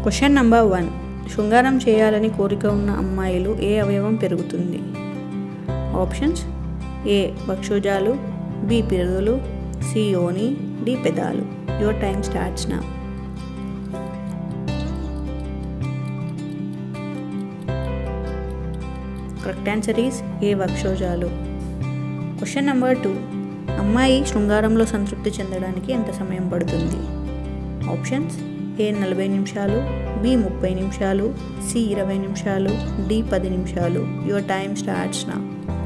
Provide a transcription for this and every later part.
question number one శృంగారం చేయాలని కోరిక ఉన్న అమ్మాయిలు ఏ అవయవం పెరుగుతుంది ఆప్షన్స్ ఏ వక్షోజాలు బి పిరుదులు సి యోని డి పెదాలు your time starts now correct answer is A వక్షోజాలు క్వశ్చన్ నెంబర్ టూ అమ్మాయి శృంగారంలో సంతృప్తి చెందడానికి ఎంత సమయం పడుతుంది ఆప్షన్స్ ఏ నలభై నిమిషాలు బి ముప్పై నిమిషాలు సి ఇరవై నిమిషాలు డి పది నిమిషాలు your time starts now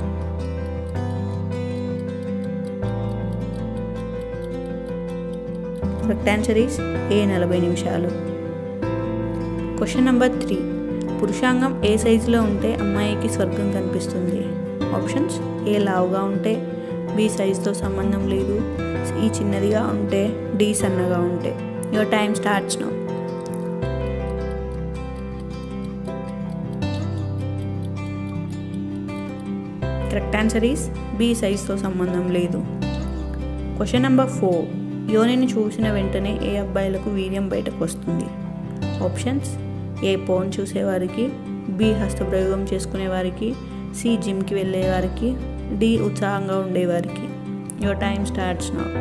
correct answer is A నలభై నిమిషాలు క్వశ్చన్ నెంబర్ త్రీ పురుషాంగం ఏ సైజులో ఉంటే అమ్మాయికి స్వర్గం కనిపిస్తుంది ఆప్షన్స్ ఏ లావుగా ఉంటే బి సైజుతో సంబంధం లేదు ఈ చిన్నదిగా ఉంటే డి సన్నగా ఉంటే your time starts now correct answer is B సైజుతో సంబంధం లేదు క్వశ్చన్ నెంబర్ ఫోర్ యోనిని చూసిన వెంటనే ఏ అబ్బాయిలకు వీర్యం బయటకు వస్తుంది ఆప్షన్స్ ఏ పోన్ చూసేవారికి బి హస్తప్రయోగం చేసుకునేవారికి సి జిమ్కి వెళ్ళేవారికి డి ఉత్సాహంగా ఉండేవారికి your time starts now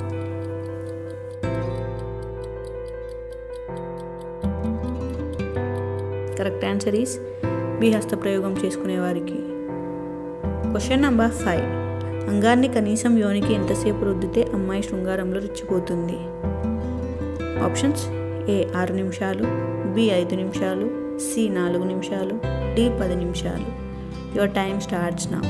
correct answer is B హస్తప్రయోగం చేసుకునేవారికి క్వశ్చన్ నెంబర్ ఫైవ్ అంగాన్ని కనీసం యోనికి ఎంతసేపు రుద్దితే అమ్మాయి శృంగారంలో రుచిపోతుంది ఆప్షన్స్ ఏ ఆరు నిమిషాలు బి ఐదు నిమిషాలు సి నాలుగు నిమిషాలు డి పది నిమిషాలు your time starts now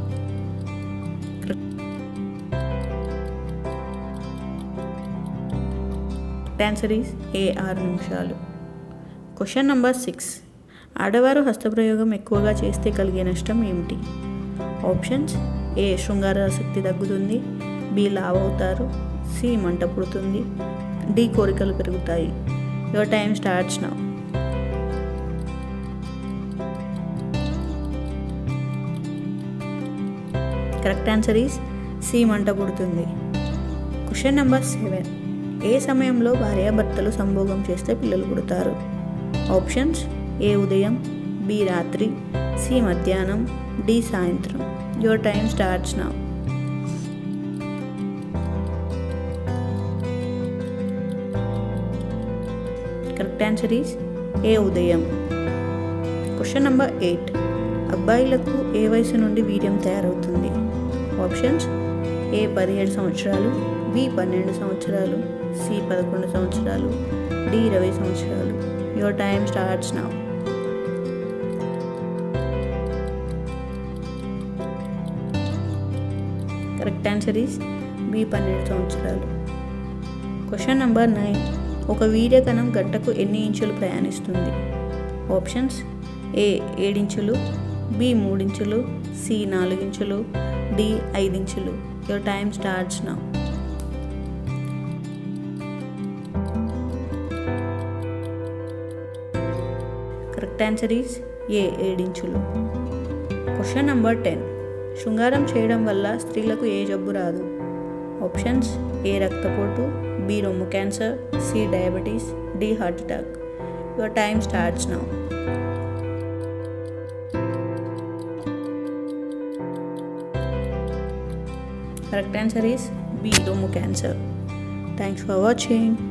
answer is A ఆరు నిమిషాలు క్వశ్చన్ నెంబర్ సిక్స్ ఆడవారు హస్తప్రయోగం ఎక్కువగా చేస్తే కలిగే నష్టం ఏమిటి ఆప్షన్స్ ఏ శృంగార ఆసక్తి తగ్గుతుంది బి లావ్ అవుతారు సి మంట పుడుతుంది డి కోరికలు పెరుగుతాయి your time starts now correct answer is C మంట పుడుతుంది క్వశ్చన్ నెంబర్ సెవెన్ ఏ సమయంలో భార్యాభర్తలు సంభోగం చేస్తే పిల్లలు పుడతారు ఆప్షన్స్ ఏ ఉదయం బి రాత్రి సి మధ్యాహ్నం డి సాయంత్రం your time starts now correct answer is A ఉదయం క్వశ్చన్ నెంబర్ ఎయిట్ అబ్బాయిలకు ఏ వయసు నుండి వీర్యం తయారవుతుంది ఆప్షన్స్ ఏ పదిహేడు సంవత్సరాలు బి పన్నెండు సంవత్సరాలు సి పదకొండు సంవత్సరాలు డి ఇరవై సంవత్సరాలు your time starts now correct answer is B పన్నెండు సంవత్సరాలు క్వశ్చన్ నెంబర్ నైన్ ఒక వీర్యకణం గంటకు ఎన్ని ఇంచులు ప్రయాణిస్తుంది ఆప్షన్స్ ఏ ఏడించులు బి మూడించులు సి నాలుగించులు డి ఐదించులు your time starts now correct answer is A ఏడించులు క్వశ్చన్ నెంబర్ టెన్ శృంగారం చేయడం వల్ల స్త్రీలకు ఏ జబ్బు రాదు ఆప్షన్స్ ఏ రక్తపోటు బి రొమ్ము cancer C diabetes D heart attack your time starts now correct answer is B రొమ్ము క్యాన్సర్ థ్యాంక్స్ ఫర్ వాచింగ్